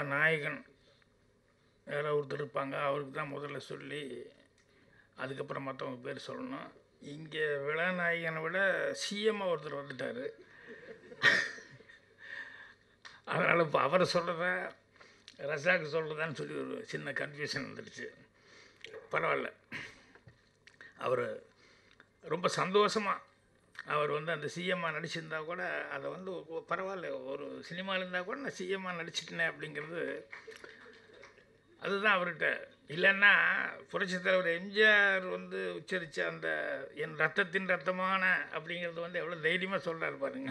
நாயகன் யாரோ ஒருத்தர் இருப்பாங்க அவருக்கு தான் முதல்ல சொல்லி அதுக்கப்புறம் மற்றவங்க பேர் சொல்லணும் இங்கே விழாநாயகனை விட சிஎம்மாக ஒருத்தர் வந்துட்டார் அதனால் இப்போ அவரை சொல்கிறதா ரசாக்கு சொல்கிறதான்னு சொல்லி ஒரு சின்ன கன்ஃபியூஷன் வந்துடுச்சு பரவாயில்ல அவர் ரொம்ப சந்தோஷமாக அவர் வந்து அந்த சிஎம்மாக நடிச்சிருந்தா கூட அதை வந்து ஒ- பரவாயில்ல ஒரு சினிமாவில் இருந்தால் கூட நான் சிஎம்மாக நடிச்சிட்டேனே அப்படிங்கிறது அதுதான் அவர்கிட்ட இல்லைன்னா புரட்சித் தலைவர் எம்ஜிஆர் வந்து உச்சரித்த அந்த என் ரத்தத்தின் ரத்தமான அப்படிங்கிறது வந்து எவ்வளோ தைரியமாக சொல்கிறாரு பாருங்க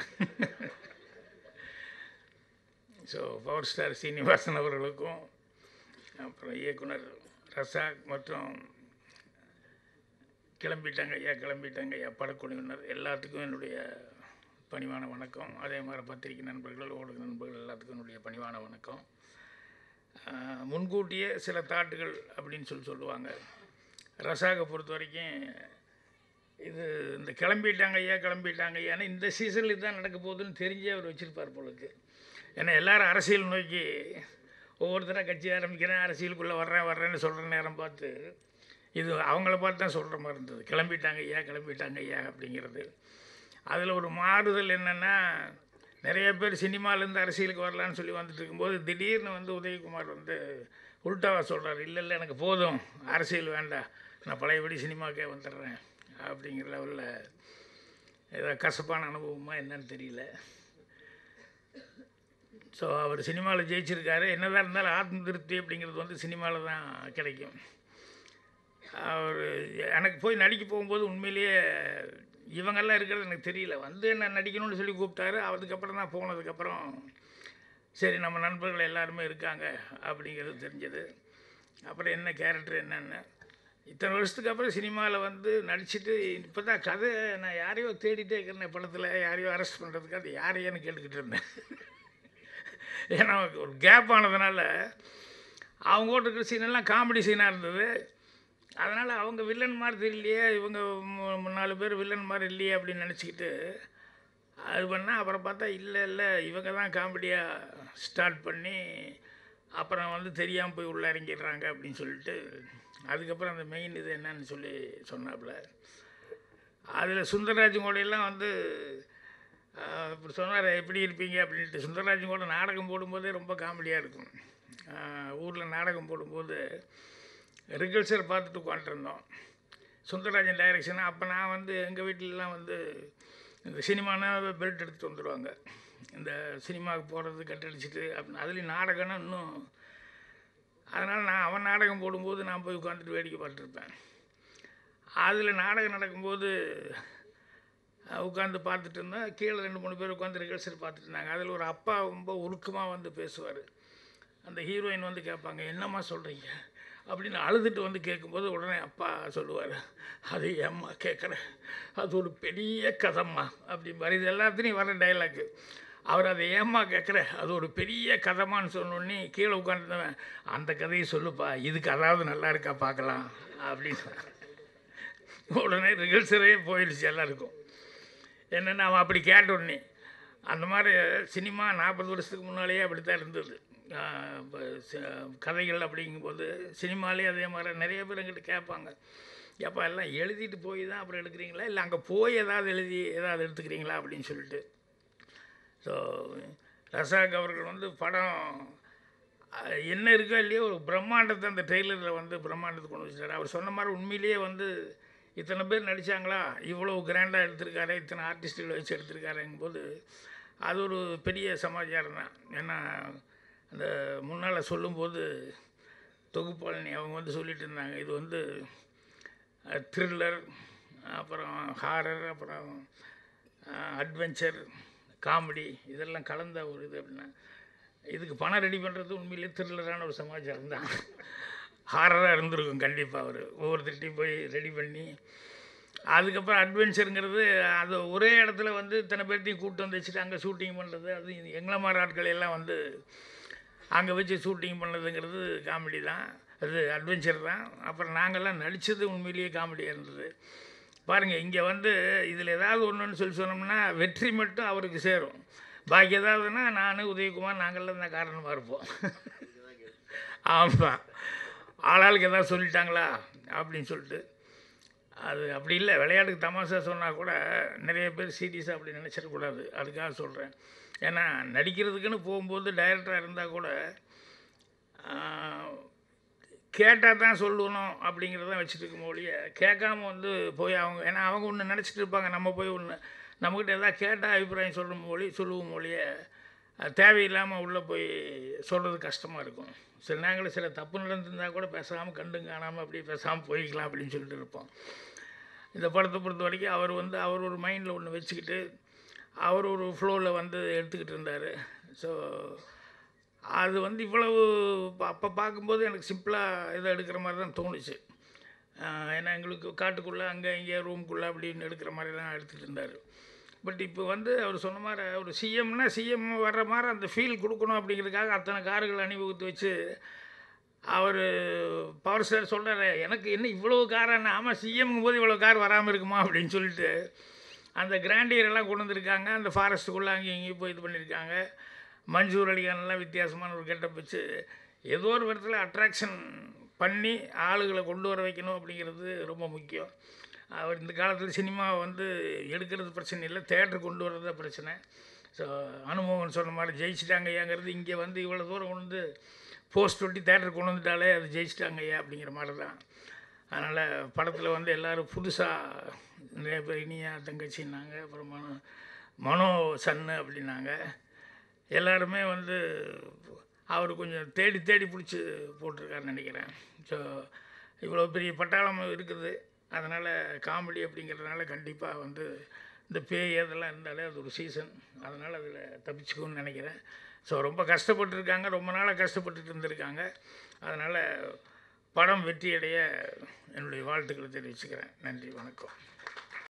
ஸோ பவர் ஸ்டார் சீனிவாசன் அவர்களுக்கும் அப்புறம் இயக்குனர் ரசாக் மற்றும் கிளம்பிட்டாங்க ஐயா கிளம்பிட்டாங்க ஐயா படக்குழுவினர் எல்லாத்துக்கும் என்னுடைய பணிவான வணக்கம் அதே மாதிரி பத்திரிகை நண்பர்கள் ஊடக நண்பர்கள் எல்லாத்துக்கும் என்னுடைய பணிவான வணக்கம் ஆஹ், முன்கூட்டியே சில தாட்டுகள் அப்படின்னு சொல்லி சொல்லுவாங்க ரசாகை பொறுத்த வரைக்கும் இது இந்த கிளம்பிட்டாங்க ஐயா கிளம்பிட்டாங்க ஐயான்னு இந்த சீசனில் இதுதான் நடக்க போகுதுன்னு தெரிஞ்சே அவர் வச்சுருப்பார் போலுக்கு ஏன்னா எல்லாரும் அரசியல் நோக்கி ஒவ்வொருத்தராக கட்சி ஆரம்பிக்கிறேன் அரசியலுக்குள்ளே வர்றேன் வர்றேன்னு சொல்கிற நேரம் பார்த்து இது அவங்கள பார்த்து தான் சொல்கிற மாதிரி இருந்தது கிளம்பிட்டாங்க ஐயா கிளம்பிட்டாங்க ஐயா அப்படிங்கிறது அதில் ஒரு மாறுதல் என்னென்னா நிறைய பேர் சினிமாலேருந்து அரசியலுக்கு வரலான்னு சொல்லி வந்துட்டு இருக்கும்போது திடீர்னு வந்து உதயகுமார் வந்து உல்டாவாக சொல்கிறார் இல்லை இல்லை எனக்கு போதும் அரசியல் வேண்டாம் நான் பழையபடி சினிமாக்கே வந்துடுறேன் அப்படிங்கிற லெவலில் ஏதோ கசப்பான அனுபவமா என்னன்னு தெரியல ஸோ அவர் சினிமாவில் ஜெயிச்சிருக்காரு என்னதான் இருந்தாலும் ஆத்ம திருப்தி அப்படிங்கிறது வந்து சினிமாவில் தான் கிடைக்கும் அவர் எனக்கு போய் நடிக்க போகும்போது உண்மையிலேயே இவங்கெல்லாம் இருக்கிறது எனக்கு தெரியல வந்து என்ன நடிக்கணும்னு சொல்லி கூப்பிட்டாரு அதுக்கப்புறம் தான் போனதுக்கப்புறம் சரி நம்ம நண்பர்கள் எல்லாருமே இருக்காங்க அப்படிங்கிறது தெரிஞ்சது அப்புறம் என்ன கேரக்டர் என்னென்னு இத்தனை வருஷத்துக்கு அப்புறம் சினிமாவில் வந்து நடிச்சுட்டு இப்போ தான் கதை நான் யாரையோ தேடிட்டே இருக்கிறேன் படத்தில் யாரையோ அரெஸ்ட் பண்ணுறதுக்கு அது யாரையோன்னு கேட்டுக்கிட்டு இருந்தேன் ஏன்னா ஒரு கேப் ஆனதுனால அவங்க கூட இருக்கிற சீனெல்லாம் காமெடி சீனாக இருந்தது அதனால் அவங்க வில்லன் மாதிரி தெரியலையே இவங்க மூ- மூணு நாலு பேர் வில்லன் மாதிரி இல்லையே அப்படின்னு நினச்சிக்கிட்டு அது பண்ணால் அப்புறம் பார்த்தா இல்லை இல்லை இவங்க தான் காமெடியாக ஸ்டார்ட் பண்ணி அப்புறம் வந்து தெரியாமல் போய் உள்ளே இறங்கிடுறாங்க அப்படின்னு சொல்லிட்டு அதுக்கப்புறம் அந்த மெயின் இது என்னன்னு சொல்லி சொன்னாப்புல அதில் சுந்தரராஜன் கூட எல்லாம் வந்து ஆஹ், இப்படி சொன்னார் எப்படி இருப்பீங்க அப்படின்ட்டு சுந்தரராஜன் கூட நாடகம் போடும்போதே ரொம்ப காமெடியாக இருக்கும் ஊரில் நாடகம் போடும்போது ரிகல்சர் பார்த்துட்டு உட்காந்துருந்தோம் சுந்தரராஜன் டைரக்ஷனாக அப்போ நான் வந்து எங்கள் வீட்டிலலாம் வந்து இந்த சினிமானா பெல்ட் எடுத்துகிட்டு வந்துடுவாங்க இந்த சினிமாவுக்கு போகிறது கட்டடிச்சிட்டு அப்படின்னு அதுலேயும் நாடகம்னா இன்னும் அதனால் நான் அவன் நாடகம் போடும்போது நான் போய் உட்காந்துட்டு வேடிக்கை பார்த்துருப்பேன் அதில் நாடகம் நடக்கும்போது உட்காந்து பார்த்துட்டு இருந்தேன் கீழே ரெண்டு மூணு பேர் உட்காந்து ரிகல்சல் பார்த்துட்டு இருந்தாங்க அதில் ஒரு அப்பா ரொம்ப உருக்கமாக வந்து பேசுவார் அந்த ஹீரோயின் வந்து கேட்பாங்க என்னம்மா சொல்கிறீங்க அப்படின்னு அழுதுட்டு வந்து கேட்கும்போது உடனே அப்பா சொல்லுவார் அது ஏம்மா கேட்குறேன் அது ஒரு பெரிய கதம்மா அப்படிம்பார் இது எல்லாத்துலேயும் வர டைலாக்கு அவர் அதை ஏம்மா கேட்குற அது ஒரு பெரிய கதமான்னு சொன்னோடனே கீழே உட்காந்துருந்தவன் அந்த கதையை சொல்லுப்பா இதுக்கு அதாவது நல்லா இருக்கா பார்க்கலாம் அப்படின்னு உடனே ரிகல்சரே போயிடுச்சு எல்லாருக்கும் என்னென்னா அவன் அப்படி கேட்ட உடனே அந்த மாதிரி சினிமா நாற்பது வருஷத்துக்கு முன்னாலேயே அப்படி தான் இருந்தது ஆஹ் இப்ப ச- கதைகள் அப்படிங்கும்போது சினிமாலே அதே மாதிரி நிறைய பேர் எங்கிட்ட கேட்பாங்க ஏப்பா எல்லாம் எழுதிட்டு போய் தான் அப்புறம் எடுக்கிறீங்களா இல்லை அங்கே போய் ஏதாவது எழுதி ஏதாவது எடுத்துக்கிறீங்களா அப்படின்னு சொல்லிட்டு ஸோ ரசாக் அவர்கள் வந்து படம் அஹ், என்ன இருக்கோ இல்லையோ ஒரு பிரம்மாண்டத்தை அந்த ட்ரெய்லரில் வந்து பிரம்மாண்டத்தை கொண்டு வச்சுட்டார் அவர் சொன்ன மாதிரி உண்மையிலேயே வந்து இத்தனை பேர் நடித்தாங்களா இவ்வளோ கிராண்டாக எடுத்திருக்காரு இத்தனை ஆர்டிஸ்ட்டுகளை வச்சு எடுத்திருக்காருங்கும்போது அது ஒரு பெரிய சமாச்சாரம் தான் ஏன்னா அந்த முன்னால் சொல்லும்போது தொகுப்பாளினி அவங்க வந்து சொல்லிட்டு இருந்தாங்க இது வந்து த்ரில்லர் அப்புறம் ஹாரர் அப்புறம் அட்வென்ச்சர் காமெடி இதெல்லாம் கலந்த ஒரு இது அப்படின்னா இதுக்கு பணம் ரெடி பண்ணுறது உண்மையிலேயே த்ரில்லரான ஒரு சமாச்சாரம் தான் ஹாரராக இருந்திருக்கும் கண்டிப்பாக அவர் ஒவ்வொருத்தர்கிட்டையும் போய் ரெடி பண்ணி அதுக்கப்புறம் அட்வென்ச்சருங்கிறது அது ஒரே இடத்துல வந்து இத்தனை பேர்த்தையும் கூப்பிட்டு வந்து வச்சுட்டு அங்கே ஷூட்டிங் பண்ணுறது அது எங்களை மாதிரி ஆட்கள் எல்லாம் வந்து அங்கே வச்சு ஷூட்டிங் பண்ணதுங்கிறது காமெடி தான் அது அட்வென்ச்சர் தான் அப்புறம் நாங்கள்லாம் நடித்தது உண்மையிலேயே காமெடியாக இருந்தது பாருங்கள் இங்கே வந்து இதில் ஏதாவது ஒன்றுன்னு சொல்லி சொன்னோம்னா வெற்றி மட்டும் அவருக்கு சேரும் பாக்கி ஏதாவதுன்னா நான் உதயகுமார் நாங்கள்லாம் தான் காரணமாக இருப்போம் ஆமாம் ஆளாளுக்கு எதாவது சொல்லிட்டாங்களா அப்படின்னு சொல்லிட்டு அது அப்படி இல்லை விளையாட்டுக்கு தமாஷா சொன்னால் கூட நிறைய பேர் சீரியஸாக அப்படி நினச்சிடக்கூடாது அதுக்காக சொல்கிறேன் ஏன்னா நடிக்கிறதுக்குன்னு போகும்போது டைரக்டராக இருந்தால் கூட கேட்டால் தான் சொல்லணும் அப்படிங்கிறத வச்சுட்டு இருக்க ஒழிய கேட்காம வந்து போய் அவங்க ஏன்னா அவங்க ஒன்று நினச்சிட்டு இருப்பாங்க நம்ம போய் ஒன்று நம்மக்கிட்ட எதாவது கேட்டால் அபிப்பிராயம் சொல்லும் மொழி சொல்லுவோம் மொழிய அது தேவையில்லாமல் உள்ளே போய் சொல்கிறது கஷ்டமாக இருக்கும் சில நேரங்களில் சில தப்பு நடந்திருந்தால் கூட பேசாமல் கண்டும் காணாமல் அப்படியே பேசாமல் போய்க்கலாம் அப்படின்னு சொல்லிட்டு இருப்போம் இந்த படத்தை பொறுத்த வரைக்கும் அவர் வந்து அவர் ஒரு மைண்டில் ஒன்று வச்சுக்கிட்டு அவர் ஒரு ஃப்ளோவில் வந்து எடுத்துக்கிட்டு இருந்தார் ஸோ அது வந்து இவ்வளவு அப்போ பார்க்கும்போது எனக்கு சிம்பிளாக இதை எடுக்கிற மாதிரி தான் தோணுச்சு ஆஹ் ஏன்னா எங்களுக்கு காட்டுக்குள்ளே அங்கே இங்கே ரூம்குள்ளே அப்படின்னு எடுக்கிற மாதிரி தான் எடுத்துகிட்டு இருந்தார் பட் இப்போ வந்து அவர் சொன்ன மாதிரி ஒரு சிஎம்னா சிஎம் வர்ற மாதிரி அந்த ஃபீல் கொடுக்கணும் அப்படிங்கிறதுக்காக அத்தனை கார்கள் அணிவகுத்து வச்சு அவர் பவர் ஸ்டார் சொல்கிறாரு எனக்கு என்ன இவ்வளோ காரான ஆமாம் சிஎம்ங்கும் போது இவ்வளோ கார் வராமல் இருக்குமா அப்படின்னு சொல்லிட்டு அந்த கிராண்டியர் எல்லாம் கொண்டு வந்திருக்காங்க அந்த ஃபாரஸ்ட்டுக்குள்ளே அங்கேயும் இங்கேயும் போய் இது பண்ணியிருக்காங்க மஞ்சூர் அலிகான்லாம் வித்தியாசமான ஒரு கெட்டப் வச்சு ஏதோ ஒரு விதத்தில் அட்ராக்ஷன் பண்ணி ஆளுகளை கொண்டு வர வைக்கணும் அப்படிங்கிறது ரொம்ப முக்கியம் அவர் இந்த காலத்தில் சினிமா வந்து எடுக்கிறது பிரச்சனை இல்லை தேட்டர் கொண்டு வர்றது தான் பிரச்சனை ஸோ அனுபவம் சொன்ன மாதிரி ஜெயிச்சிட்டாங்க ஐயாங்கிறது இங்கே வந்து இவ்வளோ தூரம் கொண்டு வந்து போஸ்ட் ஒட்டி தேட்டர் கொண்டு வந்துட்டாலே அது ஜெயிச்சிட்டாங்க ஐயா அப்படிங்கிற மாதிரி தான் அதனால் படத்தில் வந்து எல்லோரும் புதுசாக நிறைய பேர் இனியா தங்கச்சின்னாங்க அப்புறம் மனோ மனோ சன்னு அப்படின்னாங்க எல்லாருமே வந்து அவர் கொஞ்சம் தேடி தேடி பிடிச்சி போட்டிருக்காருன்னு நினைக்கிறேன் ஸோ இவ்வளோ பெரிய பட்டாளம் இருக்குது அதனால் காமெடி அப்படிங்கிறதுனால கண்டிப்பாக வந்து இந்த பேய் அதெல்லாம் இருந்தாலே அது ஒரு சீசன் அதனால் அதில் தப்பிச்சுக்கும்னு நினைக்கிறேன் ஸோ ரொம்ப கஷ்டப்பட்டுருக்காங்க ரொம்ப நாளாக கஷ்டப்பட்டுட்டு இருந்திருக்காங்க அதனால் படம் வெற்றியடைய என்னுடைய வாழ்த்துக்களை தெரிவிச்சுக்கிறேன் நன்றி வணக்கம்